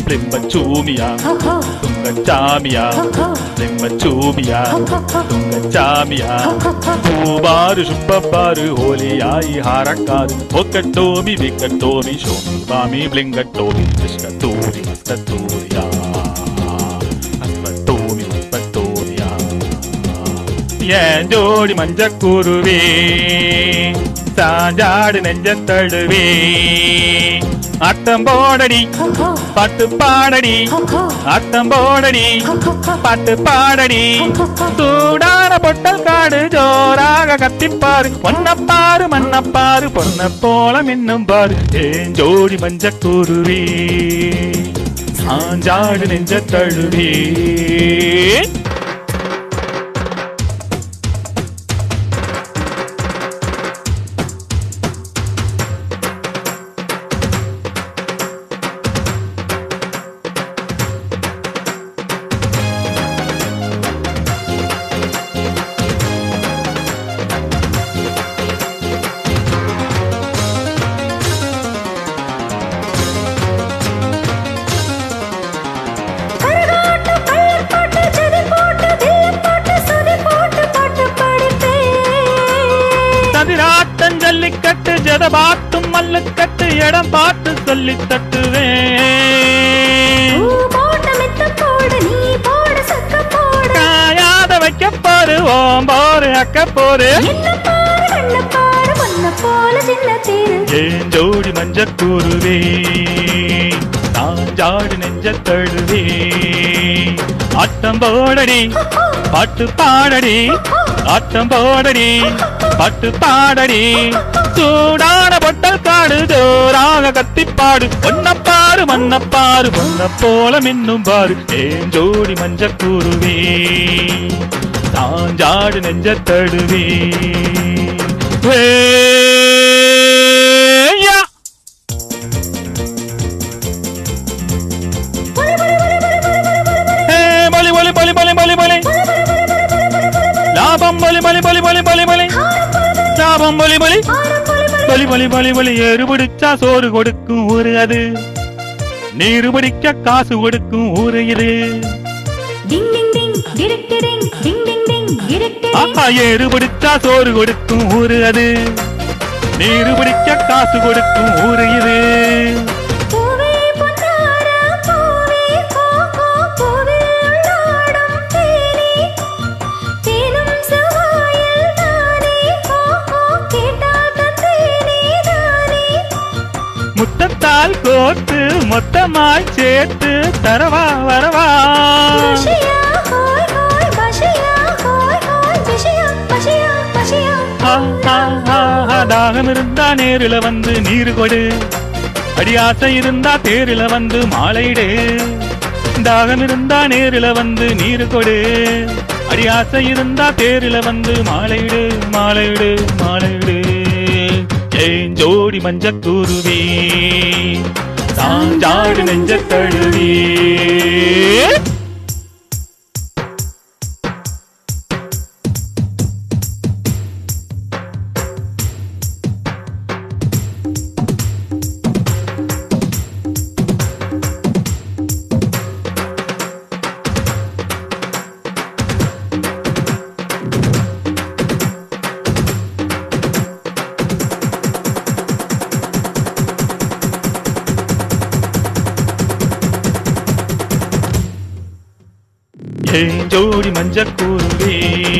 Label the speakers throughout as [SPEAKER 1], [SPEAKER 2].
[SPEAKER 1] லிம்பச்சூமியா
[SPEAKER 2] ஹோஹோ
[SPEAKER 1] துங்கச்சாமியா
[SPEAKER 2] ஹோஹோ
[SPEAKER 1] லிம்பச்சூமியா
[SPEAKER 2] ஹோஹோ
[SPEAKER 1] துங்கச்சாமியா பூபாரு சுப்பப்பாரு ஹோலியாಯಿ ಹಾರಕ್ಕಾರು ಒಕ್ಕಟ್ಟೋಮಿ ವಿಕ್ಕಟ್ಟೋಮಿ show me ಬಾಮಿ ಬ್ಲಿಂಗಟ್ಟೋಮಿ ವಿಷ್ಕಟ್ಟೋಮಿ ಮಸ್ಕಟ್ಟೋಮಿಯಾ ಅಸ್ಪಟ್ಟೋಮಿ ಮಸ್ಪಟ್ಟೋಮಿಯಾ ஏன் ஜோடி மஞ்சக்கூருவே சாஞ்சாடு நெஞ்ச தழுவே அத்தம் போடடி
[SPEAKER 2] ஹோஹோ
[SPEAKER 1] பாட்டு பாடடி
[SPEAKER 2] ஹோஹோ
[SPEAKER 1] அத்தம் போடடி
[SPEAKER 2] ஹோஹோ
[SPEAKER 1] பாட்டு பாடடி சூடான பொட்டல் காடு ஜோராக கத்திப்பாரு பொன்னப்பாரு மன்னப்பாரு பொன்ன போல மின்னும் பாரு ஏன் ஜோடி மஞ்சக்கூருவே சாஞ்சாடு நெஞ்ச தழுவே
[SPEAKER 2] கரகாட்ட கள்ளர் பாட்டு ஜதி போட்டு தில்லு போட்டு சுதி போட்டு பாட்டு படிப்பேன்
[SPEAKER 1] சதிராட்டம் ஜல்லிக்கட்டு ஜதபாட்டும் மல்லுக்கட்டு இடம் பார்த்து சொல்லி தட்டுவேன்
[SPEAKER 2] பூ போட்ட மெத்த போடு நீ போடு சக்க போடு
[SPEAKER 1] காயாத வைக்க போரு ஓம்போரு அக்க போரு
[SPEAKER 2] என்ன பாரு கண்ண பாரு பொண்ண போல சின்ன தேரு
[SPEAKER 1] ஏன் ஜோடி மஞ்ச கூறுவே தாஞ்சாடு நெஞ்ச தழுவே ஆட்டம் போடடி பாட்டு பாடடி ஆட்டம் போடடி பாட்டு பாடடி சூடான பொட்டல் காடு ஜோராக கத்திப்பாடு பொன்னப்பாரு மன்னப்பாரு பொன்ன போல மின்னும் பாரு ஏன் ஜோடி மஞ்ச கூறுவே தாஞ்சாடு நெஞ்ச தழுவே வேயா ஏ, பலி பலி பலி பலி பலி பலி லாபம் பலி பலி பலி பலி பலி பலி லாபம் பலி பலி பலி பலி பலி பலி ஏறு பிடிச்சா சோறு கொடுக்கும் ஊரு அது நீரு பிடிக்க காசு கொடுக்கும் ஊரு இது
[SPEAKER 2] டிங் டிங் டிங் டிரெக்ட் டிங் டிங் டிங் டிங் டிரெக்ட்
[SPEAKER 1] ஆஹா ஏறு பிடிச்சா சோறு கொடுக்கும் ஊரு அது நீரு பிடிக்க காசு கொடுக்கும் ஊரு இது
[SPEAKER 2] பூவே பொன்னார பூவே ஹோ ஹோ பூவே உள்ளாடும் தேனே தேனும் செவ்வாயில் தானே ஹோ ஹோ கேட்டால் தந்தேனே தானே
[SPEAKER 1] முத்தத்தால் கோத்து மொத்தமாய் சேர்த்து தரவா வரவா
[SPEAKER 2] பஷியா ஹோய் ஹோய் பஷியா ஹோய் ஹோய் பஷியா பஷியா பஷியா
[SPEAKER 1] ஆ, ஆ, ஆ, ஆ, தாகம் இருந்தா நேருல வந்து நீரு கொடு அடி ஆசை இருந்தா தேருல வந்து மாலையிடு தாகம் இருந்தா நேருல வந்து நீரு கொடு அடி ஆசை இருந்தா தேருல வந்து மாலையிடு மாலையிடு மாலையிடு ஏன் ஜோடி மஞ்ச கூறுவே சாஞ்சாடு நெஞ்ச தழுவே ஏன் ஜோடி மஞ்ச கூறுவே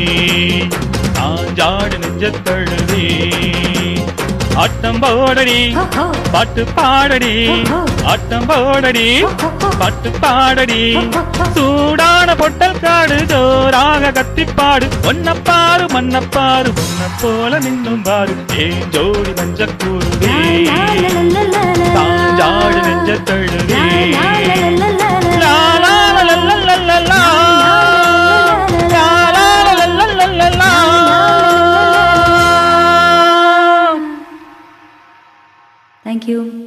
[SPEAKER 1] ஆஞ்சாடு நெஞ்ச தழுவே ஆட்டம் போடடி
[SPEAKER 2] ஹோ ஹோ
[SPEAKER 1] பாட்டு பாடடி ஆட்டம் போடடி பாட்டு பாடடி சூடான பொட்டல் காடு ஜோராக கத்திப்பாடு ஒன்னப்பாரு மன்னப்பாரு உன்ன போல நின்னும் பாரு ஏன் ஜோடி மஞ்ச கூறுவே தாஞ்சாடு நெஞ்ச தழுவே லா லா லா லா லா லா லா லா. லா லா லா லா லா லா லா.
[SPEAKER 2] Thank you.